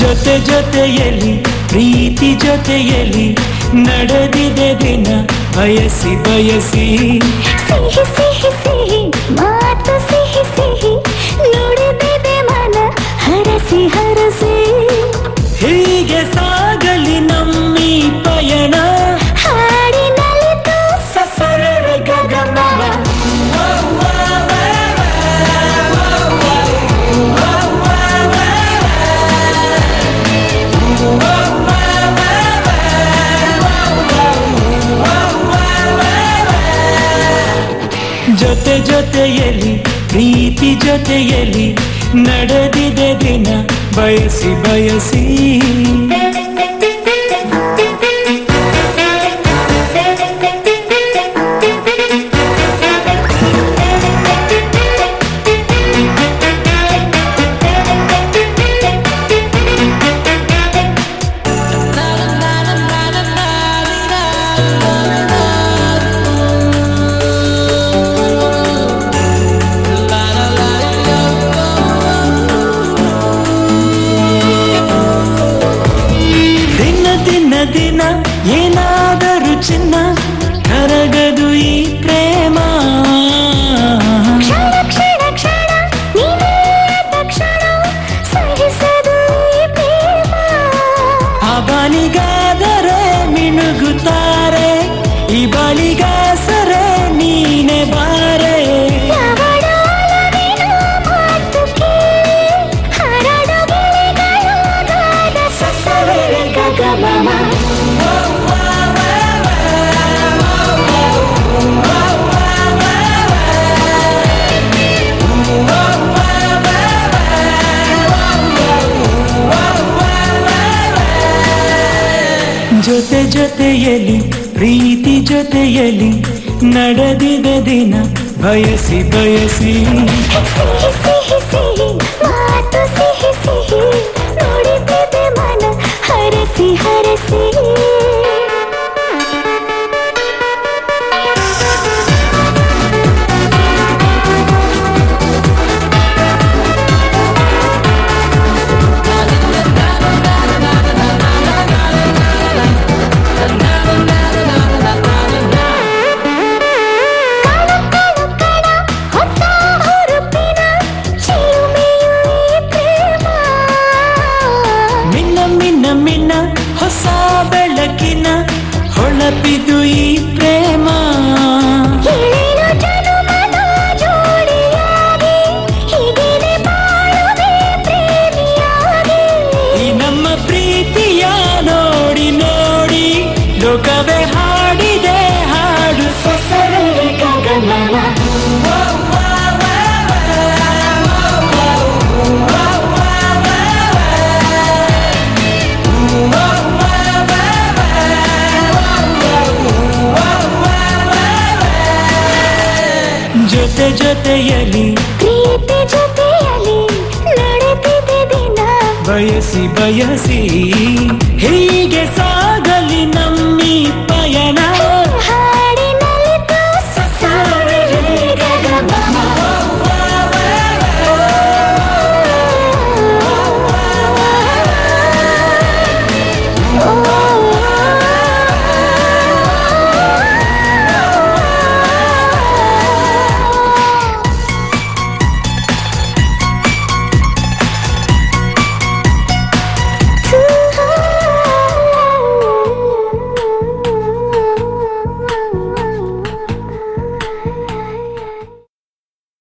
ಜೊತೆ ಜೊತೆಯಲ್ಲಿ ಪ್ರೀತಿ ಜೊತೆಯಲ್ಲಿ ನಡೆದಿದೆ ದಿನ ಬಯಸಿ ಬಯಸಿ ಸಿಹಿ ಸಿಹಿ ಸಿಹಿ ಮಾತು ಸಿಹಿ ಸಿಹಿ ನುಡಿದಿದೆ ಮನ ಹರಸಿ ಹರಸಿ ಹೀಗೆ ಸಾಗಲಿ ನಮ್ಮಿ ಪಯಣ ಹಾಡಿನಲಿತು ಸಸರರ ಗಗನವ ಜೊತೆ ಜೊತೆಯಲ್ಲಿ ಪ್ರೀತಿ ಜೊತೆಯಲ್ಲಿ ನಡೆದಿದೆ ದಿನ ಬಯಸಿ ಬಯಸಿ ದಿನ ದಿನ ದಿನ ಏನಾದರೂ ಚಿನ್ನ ಕರಗದು ಈ ಪ್ರೇಮ ಕ್ಷಣ ಕ್ಷಣ ಕ್ಷಣ ನೀನೇ ತಕ್ಷಣ ಸಹಿಸದು ಈ ಪ್ರೇಮ ಆ ಬಲಿಗಾದರೆ ಮಿನುಗುತ್ತಾರೆ ಈ ಬಲಿಗಾಸರೆ ನೀನೆ ಬಾರೆ ಯಾವಡಾಲವಿನ ಮಾತು ಕೇಳಿ ಹರಡು ಗಿಳಿಗಳು ನಾದ ಸಸವರ ಗಗಮಮ ಜೊತೆ ಜೊತೆಯಲ್ಲಿ ಪ್ರೀತಿ ಜೊತೆಯಲ್ಲಿ ನಡೆದಿದೆ ದಿನ ಬಯಸಿ ಬಯಸಿ ಸಿಹಿ ಸಿಹಿ ಸಿಹಿ ಮಾತು ಸಿಹಿ ಸಿಹಿ ನುಡಿದಿದೆ ಮನ ಹರಸಿ ಹರಸಿ ಕಣ ಕಣ ಕಣ ಹೊಸ ಹುರುಪಿನ ಚಿಲುಮೆಯು ಈ ಪ್ರೇಮ ಮಿನ್ನ ಮಿನ್ನ ಮಿನ್ನ ಹೊಸ ಬೆಳಕಿನ ಹೊಳಪಿದು ಈ ಪ್ರೇಮ ಏಳೇಳು ಜನುಮದ ಜೋಡಿಯಾಗಿ ಹೀಗೇನೆ ಬಾಳುವೆ ಪ್ರೇಮಿಯಾಗಿ ಈ ನಮ್ಮ ಪ್ರೀತಿಯ ನೋಡಿ ನೋಡಿ ಲೋಕವೇ ಹಾಡಿದೆ ಹಾಡು ಸಸರರ ಗಗನವ ಜೊತೆ ಜೊತೆಯಲ್ಲಿ ಪ್ರೀತಿ ಜೊತೆಯಲ್ಲಿ ನಡೆದಿದೆ ದಿನ ಬಯಸಿ ಬಯಸಿ ಹೀಗೆ ಸಾ